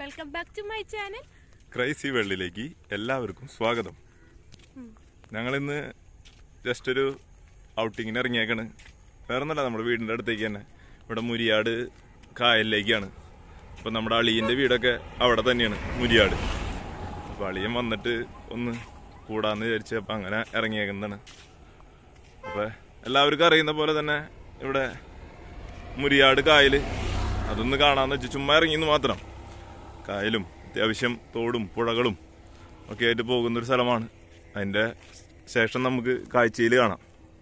welcome back to my channel crazy വേൾഡിലേക്ക് എല്ലാവർക്കും സ്വാഗതം ഞങ്ങളിന്ന് ജസ്റ്റ് ഒരു ഔട്ടിങ്ങിന് ഇറങ്ങിയേക്കാണ് വേറെ ഒന്നല്ല നമ്മുടെ വീടിൻ്റെ അടുത്തേക്ക് തന്നെ ഇവിടെ മുരിയാട് കായലിലേക്കാണ് അപ്പം നമ്മുടെ അളിയൻ്റെ വീടൊക്കെ അവിടെ തന്നെയാണ് മുരിയാട് അപ്പോൾ അളിയൻ വന്നിട്ട് ഒന്ന് കൂടാന്ന് വിചാരിച്ചപ്പോൾ അങ്ങനെ ഇറങ്ങിയേക്കുന്നതാണ് അപ്പോൾ എല്ലാവർക്കും അറിയുന്ന പോലെ തന്നെ ഇവിടെ മുരിയാട് കായൽ അതൊന്ന് കാണാന്ന് വെച്ച് ചുമ്മാ ഇറങ്ങിയെന്ന് മാത്രം കായലും അത്യാവശ്യം തോടും പുഴകളും ഒക്കെ ആയിട്ട് പോകുന്ന ഒരു സ്ഥലമാണ് അതിൻ്റെ ശേഷം നമുക്ക് കാഴ്ചയിൽ കാണാം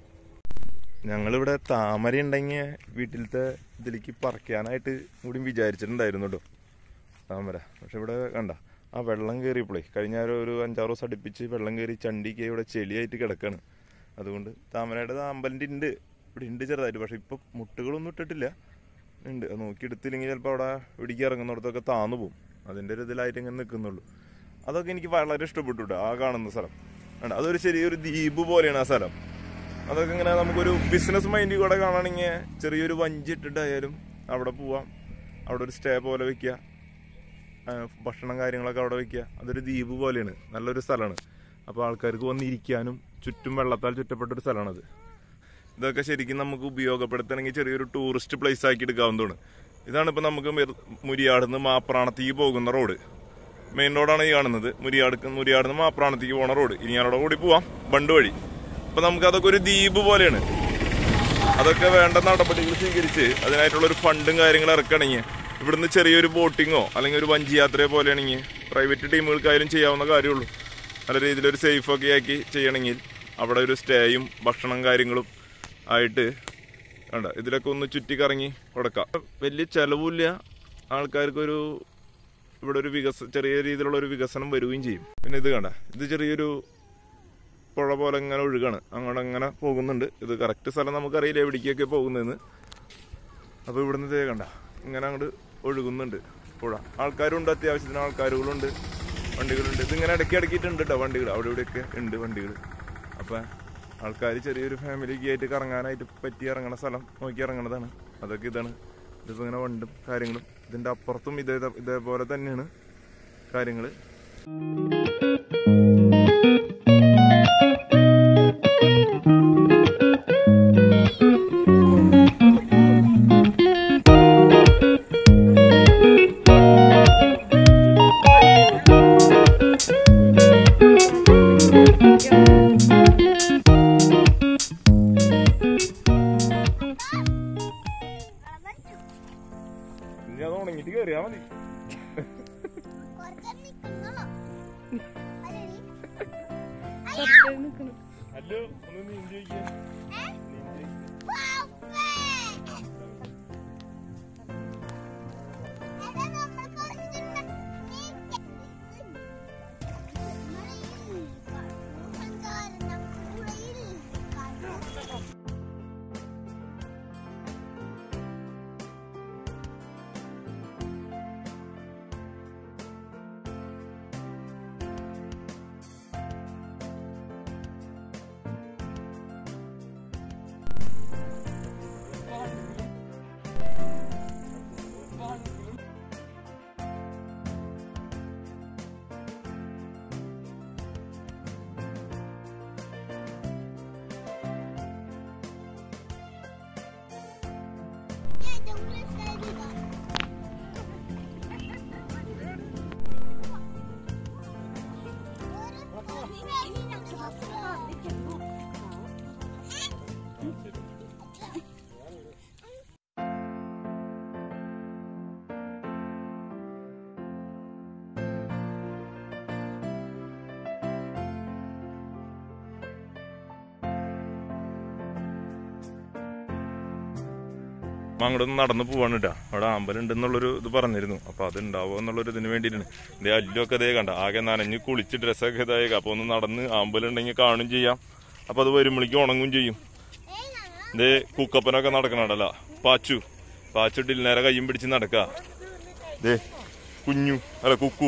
ഞങ്ങളിവിടെ താമര ഉണ്ടെങ്കിൽ വീട്ടിലത്തെ ഇതിലേക്ക് പറിക്കാനായിട്ട് കൂടി വിചാരിച്ചിട്ടുണ്ടായിരുന്നു കേട്ടോ താമര പക്ഷെ ഇവിടെ കണ്ട ആ വെള്ളം കയറിയപ്പോഴേ കഴിഞ്ഞ ഒരു ഒരു അഞ്ചാറ് ദിവസം അടുപ്പിച്ച് വെള്ളം കയറി ചണ്ടിക്ക് ഇവിടെ ചെളിയായിട്ട് കിടക്കാണ് അതുകൊണ്ട് താമരയുടെ അമ്പലിൻ്റെ ഉണ്ട് ഇവിടെ ഉണ്ട് ചെറുതായിട്ട് പക്ഷെ ഇപ്പം മുട്ടുകളൊന്നും ഇട്ടിട്ടില്ല ഉണ്ട് അത് നോക്കി എടുത്തില്ലെങ്കിൽ ചിലപ്പോൾ അവിടെ ഇടിക്ക് ഇറങ്ങുന്നിടത്തൊക്കെ താന്നു പോകും അതിൻ്റെ ഒരു ഇതിലായിട്ട് ഇങ്ങനെ നിൽക്കുന്നുള്ളൂ അതൊക്കെ എനിക്ക് വളരെ ഇഷ്ടപ്പെട്ടു കേട്ടോ ആ കാണുന്ന സ്ഥലം കണ്ടോ അതൊരു ചെറിയൊരു ദ്വീപ് പോലെയാണ് ആ സ്ഥലം അതൊക്കെ ഇങ്ങനെ നമുക്കൊരു ബിസിനസ് മൈൻഡിൽ കൂടെ കാണണമെങ്കിൽ ചെറിയൊരു വഞ്ചി ഇട്ടിട്ടായാലും അവിടെ പോവാം അവിടെ ഒരു സ്റ്റേ പോലെ വെക്കുക ആ, ഭക്ഷണം കാര്യങ്ങളൊക്കെ അവിടെ വെക്കുക അതൊരു ദ്വീപ് പോലെയാണ് നല്ലൊരു സ്ഥലമാണ് അപ്പോൾ ആൾക്കാർക്ക് വന്നിരിക്കാനും ചുറ്റും വെള്ളത്താൽ ചുറ്റപ്പെട്ട ഒരു സ്ഥലമാണത് ഇതൊക്കെ ശരിക്കും നമുക്ക് ഉപയോഗപ്പെടുത്തണമെങ്കിൽ ചെറിയൊരു ടൂറിസ്റ്റ് പ്ലേസ് ആക്കി എടുക്കാവുന്നതാണ് ഇതാണ് ഇപ്പം നമുക്ക് മെർ- മുരിയാടുന്ന് മാപ്രാണത്തേക്ക് പോകുന്ന റോഡ് മെയിൻ റോഡാണ് ഈ കാണുന്നത് മുരിയാട് മുരിയാടുന്ന് മാപ്രാണത്തേക്ക് പോണ റോഡ് ഇനി അവിടെ കൂടി പോവാം ബണ്ട് വഴി അപ്പൊ നമുക്ക് അതൊക്കെ ഒരു ദ്വീപ് പോലെയാണ് അതൊക്കെ വേണ്ട നടപടികൾ സ്വീകരിച്ച് അതിനായിട്ടുള്ള ഒരു ഫണ്ടും കാര്യങ്ങളും ഇറക്കണമെങ്കിൽ ഇവിടുന്ന് ചെറിയൊരു ബോട്ടിങ്ങോ അല്ലെങ്കിൽ ഒരു വഞ്ചി യാത്രയോ പോലെയാണെങ്കിൽ പ്രൈവറ്റ് ടീമുകൾക്കായാലും ചെയ്യാവുന്ന കാര്യമുള്ളൂ നല്ല രീതിയിൽ ഒരു സേഫ് ഒക്കെ ആക്കി ചെയ്യണമെങ്കിൽ അവിടെ ഒരു സ്റ്റേയും ഭക്ഷണം കാര്യങ്ങളും ആയിട്ട് വേണ്ട ഇതിലൊക്കെ ഒന്ന് ചുറ്റിക്കറങ്ങി കൊടുക്കാം വലിയ ചെലവില്ല ആൾക്കാർക്കൊരു ഇവിടെ ഒരു വികസ ചെറിയ രീതിയിലുള്ള ഒരു വികസനം വരികയും ചെയ്യും പിന്നെ ഇത് കണ്ട ഇത് ചെറിയൊരു പുഴ പോലെ ഇങ്ങനെ ഒഴുകാണ് അങ്ങോട്ട് അങ്ങനെ പോകുന്നുണ്ട് ഇത് കറക്റ്റ് സ്ഥലം നമുക്കറിയില്ല എവിടേക്കൊക്കെ പോകുന്നതെന്ന് അപ്പോൾ ഇവിടുന്ന് ഇതേ കണ്ട ഇങ്ങനെ അങ്ങോട്ട് ഒഴുകുന്നുണ്ട് പുഴ ആൾക്കാരുണ്ട് അത്യാവശ്യത്തിന് ആൾക്കാരുകളുണ്ട് വണ്ടികളുണ്ട് ഇതിങ്ങനെ ഇടയ്ക്ക് ഇടയ്ക്കിട്ടുണ്ട് കേട്ടോ വണ്ടികൾ അവിടെ ഇവിടെയൊക്കെ ഉണ്ട് വണ്ടികൾ അപ്പം ആൾക്കാർ ചെറിയൊരു ഫാമിലിക്ക് ആയിട്ട് കറങ്ങാനായിട്ട് പറ്റി ഇറങ്ങണ സ്ഥലം നോക്കി ഇറങ്ങണതാണ് അതൊക്കെ ഇതാണ് ഇതിപ്പോൾ ഇങ്ങനെ വണ്ടും കാര്യങ്ങളും ഇതിൻ്റെ അപ്പുറത്തും ഇതേ ഇതേപോലെ തന്നെയാണ് കാര്യങ്ങൾ ഇനി അത് ഉണങ്ങിയിട്ട് കയറിയാൽ മതി ഹലോ ഒന്ന് നീന്തി വയ്ക്കുക അങ്ങോട്ട് നടന്ന് പോവാണ് കേട്ടോ അവിടെ അമ്പലമുണ്ടെന്നുള്ളൊരു ഇത് പറഞ്ഞിരുന്നു അപ്പൊ അത് ഉണ്ടാവുക എന്നുള്ളൊരു ഇതിന് വേണ്ടിയിട്ടാണ് ഇതേ അല്ലൊക്കെ അതേ കണ്ട ആകെ നനഞ്ഞ് കുളിച്ച് ഡ്രസ്സൊക്കെ ഇതായേക്കാം അപ്പൊ ഒന്ന് നടന്ന് അമ്പലമുണ്ടെങ്കിൽ കാണും ചെയ്യാം അപ്പൊ അത് വരുമ്പോഴേക്കും ഉണങ്ങും ചെയ്യും ഇതേ കുക്കപ്പനൊക്കെ നടക്കണല്ല പാച്ചു പാച്ചു ഡില്ലേരെ കയ്യും പിടിച്ച് നടക്ക ദേ കുഞ്ഞു അല്ല കുക്കു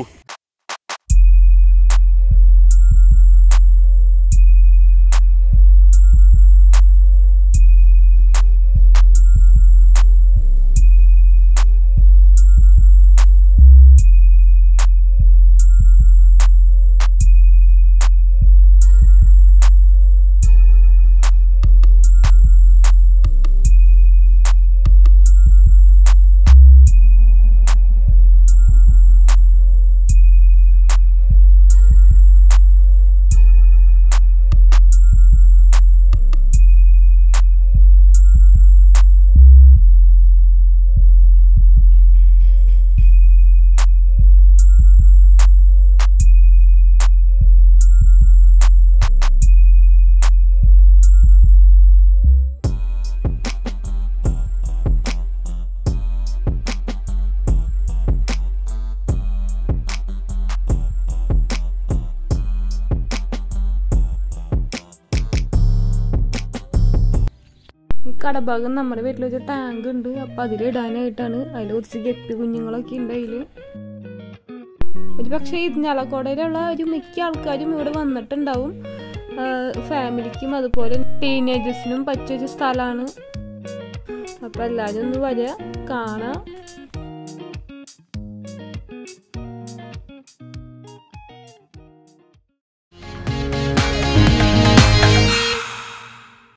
കടഭാഗം നമ്മുടെ വീട്ടിലൊരു ടാങ്ക് ഉണ്ട് അപ്പം അതിലിടാനായിട്ടാണ് അതിൽ കുറച്ച് ഗപ്പി കുഞ്ഞുങ്ങളൊക്കെ ഉണ്ട് അതിൽ ഒരു പക്ഷേ ഇരിഞ്ഞാലക്കോടയിലുള്ള ഒരു മിക്ക ആൾക്കാരും ഇവിടെ വന്നിട്ടുണ്ടാവും ഫാമിലിക്കും അതുപോലെ ടീനേജേഴ്സിനും പറ്റിയൊരു സ്ഥലമാണ് അപ്പം എല്ലാവരും ഒന്ന് വരിക കാണാം